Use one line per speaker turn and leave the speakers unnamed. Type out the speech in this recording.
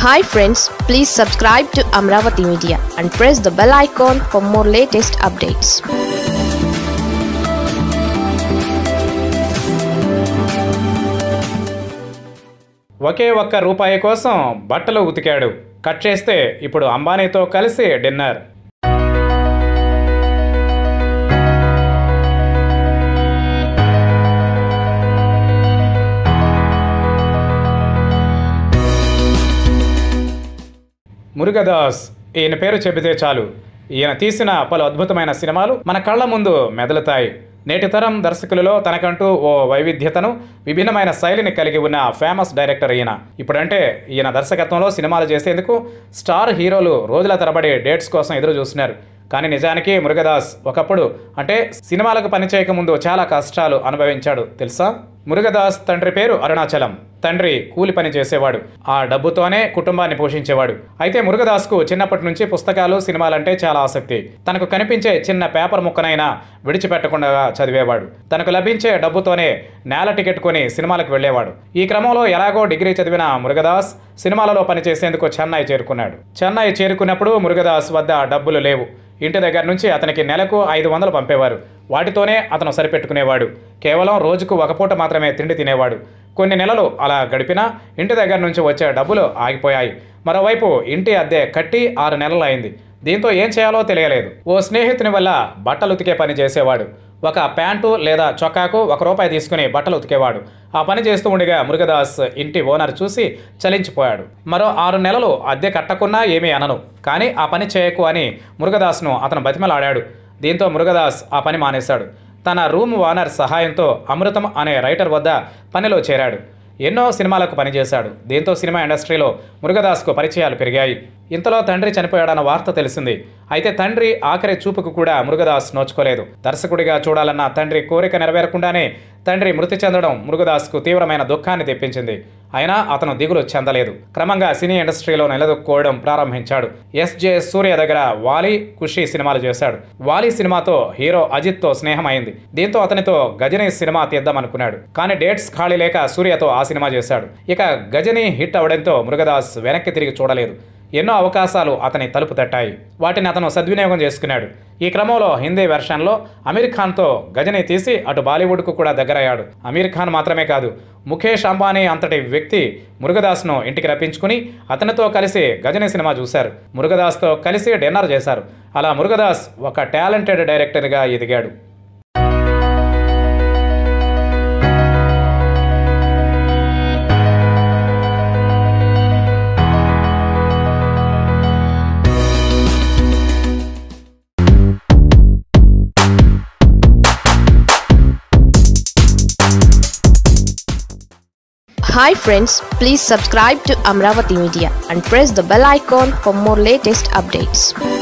hi friends please subscribe to Amaravati media and press the bell icon for more latest updates
ఒకే ఒక్క రూపాయి కోసం బట్టలు ఉతికాడు కట్ చేస్తే ఇప్పుడు అంబానీతో కలిసి డిన్నర్ మురుగదాస్ ఈయన పేరు చెబితే చాలు ఈయన తీసిన పలు అద్భుతమైన సినిమాలు మన కళ్ళ ముందు మెదలుతాయి నేటి తరం దర్శకులలో తనకంటూ ఓ వైవిధ్యతను విభిన్నమైన శైలిని కలిగి ఉన్న ఫేమస్ డైరెక్టర్ ఈయన ఇప్పుడంటే ఈయన దర్శకత్వంలో సినిమాలు చేసేందుకు స్టార్ హీరోలు రోజుల తరబడి డేట్స్ కోసం ఎదురు చూస్తున్నారు కానీ నిజానికి మురుగదాస్ ఒకప్పుడు అంటే సినిమాలకు పనిచేయక ముందు చాలా కష్టాలు అనుభవించాడు తెలుసా మురుగదాస్ తండ్రి పేరు అరుణాచలం తండ్రి కూలి పని చేసేవాడు ఆ డబ్బుతోనే కుటుంబాన్ని పోషించేవాడు అయితే మురుగదాస్కు చిన్నప్పటి నుంచి పుస్తకాలు సినిమాలంటే చాలా ఆసక్తి తనకు కనిపించే చిన్న పేపర్ ముక్కనైనా విడిచిపెట్టకుండా చదివేవాడు తనకు లభించే డబ్బుతోనే నేల టికెట్ కొని సినిమాలకు వెళ్ళేవాడు ఈ క్రమంలో ఎలాగో డిగ్రీ చదివిన మురుగదాస్ సినిమాలలో పనిచేసేందుకు చెన్నై చేరుకున్నాడు చెన్నై చేరుకున్నప్పుడు మురుగదాస్ వద్ద డబ్బులు లేవు ఇంటి దగ్గర నుంచి అతనికి నెలకు ఐదు వందలు పంపేవారు వాటితోనే అతను సరిపెట్టుకునేవాడు కేవలం రోజుకు ఒక పూట మాత్రమే తిండి తినేవాడు కొన్ని నెలలు అలా గడిపినా ఇంటి దగ్గర నుంచి వచ్చే డబ్బులు ఆగిపోయాయి మరోవైపు ఇంటి అద్దె కట్టి ఆరు నెలలు అయింది దీంతో ఏం చేయాలో తెలియలేదు ఓ స్నేహితుని వల్ల బట్టలు ఉతికే పని చేసేవాడు ఒక ప్యాంటు లేదా చొక్కాకు ఒక రూపాయి తీసుకుని బట్టలు ఉతికేవాడు ఆ పని చేస్తూ ఉండగా మురుగదాస్ ఇంటి ఓనర్ చూసి చలించిపోయాడు మరో ఆరు నెలలు అద్దె కట్టకున్నా ఏమీ అనను కానీ ఆ పని చేయకు అని మురుగదాస్ను అతను బతిమలాడాడు దీంతో మురుగదాస్ ఆ పని మానేశాడు తన రూమ్ ఓనర్ సహాయంతో అమృతం అనే రైటర్ వద్ద పనిలో చేరాడు ఎన్నో సినిమాలకు పనిచేశాడు దీంతో సినిమా ఇండస్ట్రీలో మురుగదాస్కు పరిచయాలు పెరిగాయి ఇంతలో తండ్రి చనిపోయాడన్న వార్త తెలిసింది అయితే తండ్రి ఆఖరి చూపుకు కూడా మురుగదాస్ నోచుకోలేదు దర్శకుడిగా చూడాలన్న తండ్రి కోరిక నెరవేరకుండానే తండ్రి మృతి చెందడం మురుగదాస్కు తీవ్రమైన దుఃఖాన్ని తెప్పించింది అయినా అతను దిగులు చెందలేదు క్రమంగా సినీ ఇండస్ట్రీలో నిలదొక్కుకోవడం ప్రారంభించాడు ఎస్జే సూర్య దగ్గర వాలి ఖుషి సినిమాలు చేశాడు వాలి సినిమాతో హీరో అజిత్తో స్నేహం అయింది దీంతో అతనితో గజనీ సినిమా తీద్దామనుకున్నాడు కానీ డేట్స్ ఖాళీ లేక సూర్యతో ఆ సినిమా చేశాడు ఇక గజనీ హిట్ అవడంతో మురుగదాస్ వెనక్కి తిరిగి చూడలేదు ఎన్నో అవకాశాలు అతని తలుపు తట్టాయి వాటిని అతను సద్వినియోగం చేసుకున్నాడు ఈ క్రమంలో హిందీ వెర్షన్లో అమీర్ ఖాన్తో గజని తీసి అటు బాలీవుడ్కు కూడా దగ్గరయ్యాడు అమీర్ ఖాన్ మాత్రమే కాదు ముఖేష్ అంబానీ అంతటి వ్యక్తి మురుగదాస్ను ఇంటికి రప్పించుకుని అతనితో కలిసి గజని సినిమా చూశారు మురుగదాస్తో కలిసి డిన్నర్ చేశారు అలా మురుగదాస్ ఒక టాలెంటెడ్ డైరెక్టర్గా ఎదిగాడు
hi friends please subscribe to Amaravati media and press the bell icon for more latest updates